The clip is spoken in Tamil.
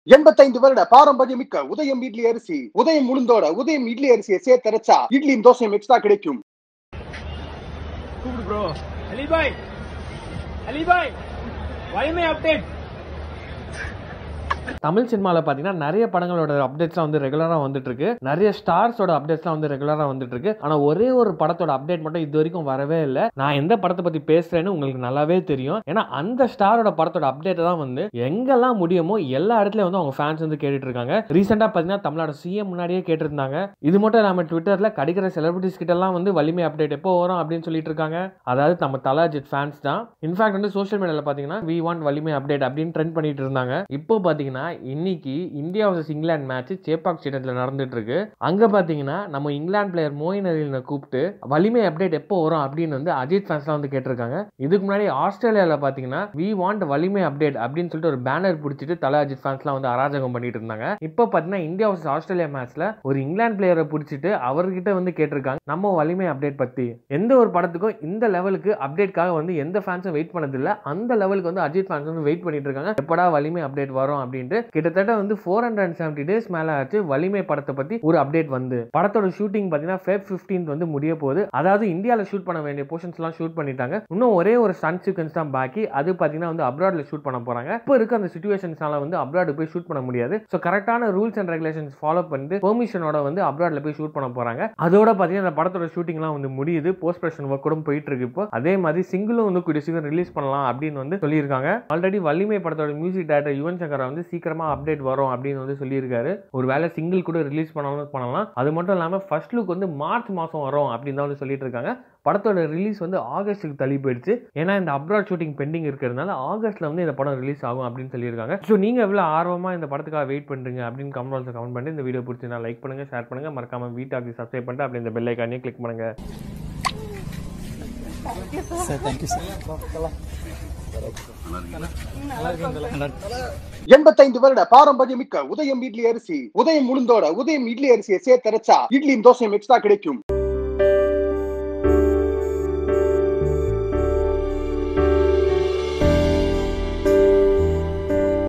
எண்பத்தைந்து வருட பாரம்பரியமிக்க உதயம் இட்லி அரிசி உதயம் உளுந்தோட உதயம் இட்லி அரிசியை சேர்த்தரைச்சா இட்லியும் தோசையும் எக்ஸ்ட்ரா கிடைக்கும் கூப்பிடு ப்ரோ அலி பாய் அலி பாய் வலிமை அப்டேட் தமிழ் சினிமாவில் பார்த்தீங்கன்னா நிறைய படங்களோட அப்டேட்ஸ்லாம் வந்து ரெகுலராக வந்துட்டு இருக்கு நிறைய ஸ்டார்ஸோட அப்டேட்ஸ்லாம் வந்து ரெகுலராக வந்துட்டு இருக்கு ஆனால் ஒரே ஒரு படத்தோட அப்டேட் மட்டும் இது வரைக்கும் வரவே இல்லை நான் எந்த படத்தை பற்றி பேசுறேன்னு உங்களுக்கு நல்லாவே தெரியும் ஏன்னா அந்த ஸ்டாரோட படத்தோட அப்டேட் தான் வந்து எங்கெல்லாம் முடியுமோ எல்லா இடத்துலயும் வந்து அவங்க ஃபேன்ஸ் வந்து கேட்டுட்டு இருக்காங்க ரீசெண்டாக பார்த்தீங்கன்னா தமிழ்நாடு சிஎம் முன்னாடியே கேட்டிருந்தாங்க இது மட்டும் இல்லாமல் ட்விட்டரில் கிடைக்கிற செலிபிரிட்டிஸ் கிட்ட எல்லாம் வந்து வலிமை அப்டேட் எப்போ வரும் அப்படின்னு சொல்லிட்டு இருக்காங்க அதாவது நம்ம தலா அஜித் ஃபேன்ஸ் தான் இன்ஃபேக்ட் வந்து சோஷியல் மீடியாவில் பார்த்தீங்கன்னா வி வாண்ட் வலிமை அப்டேட் அப்படின்னு ட்ரெண்ட் பண்ணிட்டு இருந்தாங்க இப்போ பார்த்தீங்கன்னா இன்னைக்கு India versus England match Chepauk ஸ்டேடியத்தில் நடந்துட்டு இருக்கு அங்க பார்த்தீங்கன்னா நம்ம இங்கிலாந்து பிளேயர் மோயின் அலினை கூப்பிட்டு வலிமை அப்டேட் எப்போ வரும் அப்படின்னு வந்து அஜித் ஃபேன்ஸ்லாம் வந்து கேட்டிருக்காங்க இதுக்கு முன்னாடி ஆஸ்திரேலியாவில் பார்த்தீங்கன்னா வி வாண்ட் வலிமை அப்டேட் அப்படின்னு சொல்லிட்டு ஒரு பேனர் பிடிச்சிட்டு தலை அஜித் ஃபேன்ஸ்லாம் வந்து அராஜகம் பண்ணிட்டு இருந்தாங்க இப்போ பார்த்தீங்கன்னா இந்தியா வர்சஸ் ஆஸ்திரேலியா மேட்ச்ல ஒரு இங்கிலாந்து பிளேயரை பிடிச்சிட்டு அவர்கிட்ட வந்து கேட்டிருக்காங்க நம்ம வலிமை அப்டேட் பத்தி எந்த ஒரு படத்துக்கும் இந்த லெவலுக்கு அப்டேட்காக வந்து எந்த ஃபேன்ஸும் வெயிட் பண்ணதில்ல அந்த லெவலுக்கு வந்து அஜித் ஃபேன்ஸ் வந்து வெயிட் பண்ணிட்டு இருக்காங்க எப்படா வலிமை அப்டேட் வரும் அப்படின்ட்டு கிட்டத்தட்ட வந்து four hundred and seventy days மேல ஆச்சு வலிமை படத்தை பத்தி ஒரு அப்டேட் வந்து படத்தோட ஷூட்டிங் பாத்தீங்கன்னா ஃபேப் ஃபிஃப்டீன்த் வந்து முடிய போகுது அதாவது இந்தியாவில் ஷூட் பண்ண வேண்டிய போர்ஷன்ஸ் எல்லாம் ஷூட் பண்ணிட்டாங்க இன்னும் ஒரே ஒரு ஸ்டன் சீக்வன்ஸ் தான் பாக்கி அது பாத்தீங்கன்னா வந்து அப்ராட்ல ஷூட் பண்ண போறாங்க இப்போ இருக்க அந்த சுச்சுவேஷன்ஸ்னால வந்து அப்ராட் போய் ஷூட் பண்ண முடியாது ஸோ கரெக்டான ரூல்ஸ் அண்ட் ரெகுலேஷன்ஸ் ஃபாலோ பண்ணிட்டு பெர்மிஷனோட வந்து அப்ராட்ல போய் ஷூட் பண்ண போறாங்க அதோட பாத்தீங்கன்னா அந்த படத்தோட ஷூட்டிங்லாம் வந்து முடியுது போஸ்ட் ப்ரொடக்ஷன் ஒர்க் கூட போயிட்டு இருக்கு இப்போ அதே மாதிரி சிங்கிளும் வந்து கூடிய சீக்கிரம் ரிலீஸ் பண்ணலாம் அப்படின்னு வந்து சொல்லியிருக்காங்க ஆல்ரெடி வலிமை படத்தோட மியூசிக் டைரக்டர் யுவன் சங்கர் வந்து சீக்கிரமா அப்டேட் வரும் அப்படின்னு வந்து சொல்லியிருக்காரு ஒரு வேலை சிங்கிள் கூட ரிலீஸ் பண்ணாலும் பண்ணலாம் அது மட்டும் இல்லாமல் ஃபர்ஸ்ட் லுக் வந்து மார்ச் மாதம் வரும் அப்படின்னு தான் வந்து சொல்லிட்டு இருக்காங்க படத்தோட ரிலீஸ் வந்து ஆகஸ்ட்டுக்கு தள்ளி போயிடுச்சு ஏன்னா இந்த அப்ராட் ஷூட்டிங் பெண்டிங் இருக்கிறதுனால ஆகஸ்ட்ல வந்து இந்த படம் ரிலீஸ் ஆகும் அப்படின்னு சொல்லியிருக்காங்க ஸோ நீங்கள் எவ்வளோ ஆர்வமாக இந்த படத்துக்காக வெயிட் பண்ணுறீங்க அப்படின்னு கமெண்ட் பாக்ஸில் கமெண்ட் பண்ணி இந்த வீடியோ பிடிச்சிருந்தா லைக் பண்ணுங்க ஷேர் பண்ணுங்க மறக்காம வீட்டாக்கு சப்ஸ்கிரைப் பண்ணிட்டு அப்படி இந்த பெல் ஐக்கானே கிளிக் பண்ணுங்க எண்பத்தைந்து வருட பாரம்பரியமிக்க உதயம் இட்லி அரிசி உதயம் உளுந்தோட உதயம் இட்லி அரிசியை சேர்த்தரைச்சா இட்லியும் தோசையும் எக்ஸ்ட்ரா கிடைக்கும்